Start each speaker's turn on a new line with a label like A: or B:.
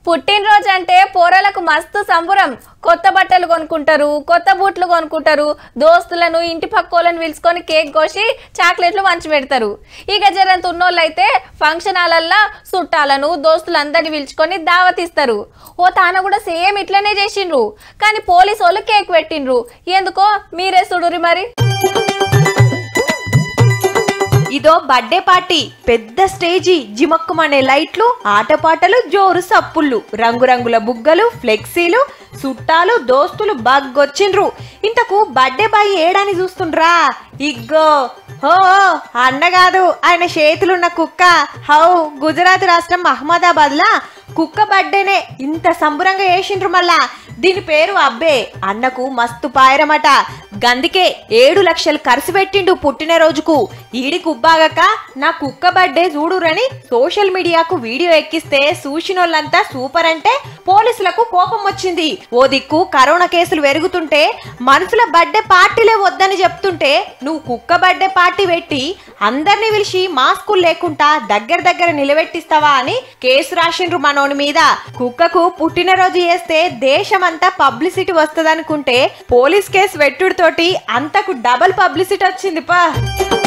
A: పుట్టినరోజు అంటే పోరలకు మస్తు సంబురం కొత్త బట్టలు కొనుక్కుంటారు కొత్త బూట్లు కొనుక్కుంటారు దోస్తులను ఇంటి పక్కోళ్ళని పిలుచుకొని కేక్ కోసి చాక్లెట్లు పంచి పెడతారు ఇక జరంత ఉన్నోళ్ళు అయితే ఫంక్షన్ హాలల్లో చుట్టాలను దోస్తులందరినీ పిలుచుకొని దావతిస్తారు ఓ తాన కూడా సేమ్ ఇట్లనే చేసిండ్రు కానీ పోలీసు వాళ్ళు కేక్ పెట్టిండ్రు ఎందుకో మీరే చూడురి మరి
B: ఇదో బర్త్డే పార్టీ పెద్ద స్టేజి జిమక్కుమనే లైట్లు ఆటపాటలు జోరు సప్పుళ్ళు రంగురంగుల బుగ్గలు ఫ్లెక్సీలు చుట్టాలు దోస్తులు బగ్గొచ్చిండ్రు ఇంతకు బర్త్డే బాయ్ ఏడని చూస్తుండ్రా ఇగ్గో హో అన్న కాదు ఆయన చేతులున్న కుక్క హౌ గుజరాత్ రాష్ట్రం అహ్మదాబాద్ లా కుక్క బర్త్డేనే ఇంత సంబురంగా చేసిండ్రు మళ్ళా దీని పేరు అబ్బే అన్నకు మస్తు పాయరమట గందుకే ఏడు లక్షలు ఖర్చు పెట్టిండు పుట్టినరోజుకు ఈడి కుబ్బాగక నా కుక్క బర్త్డే చూడురని సోషల్ మీడియాకు వీడియో ఎక్కిస్తే చూసినోళ్ళంతా సూపర్ అంటే పోలీసులకు కోపం వచ్చింది ఓ దిక్కు కరోనా కేసులు పెరుగుతుంటే మనుషుల బర్త్డే పార్టీలే వద్దని చెప్తుంటే నువ్వు కుక్క బర్త్డే పార్టీ పెట్టి అందరినీ పిలిచి మాస్కులు లేకుండా దగ్గర దగ్గర నిలబెట్టిస్తావా అని కేసు రాసిండ్రు మనోని మీద కుక్కకు పుట్టినరోజు చేస్తే దేశమంతా పబ్లిసిటీ వస్తదనుకుంటే పోలీస్ కేసు పెట్టుడుతోటి అంతకు డబల్ పబ్లిసిటీ వచ్చింది పా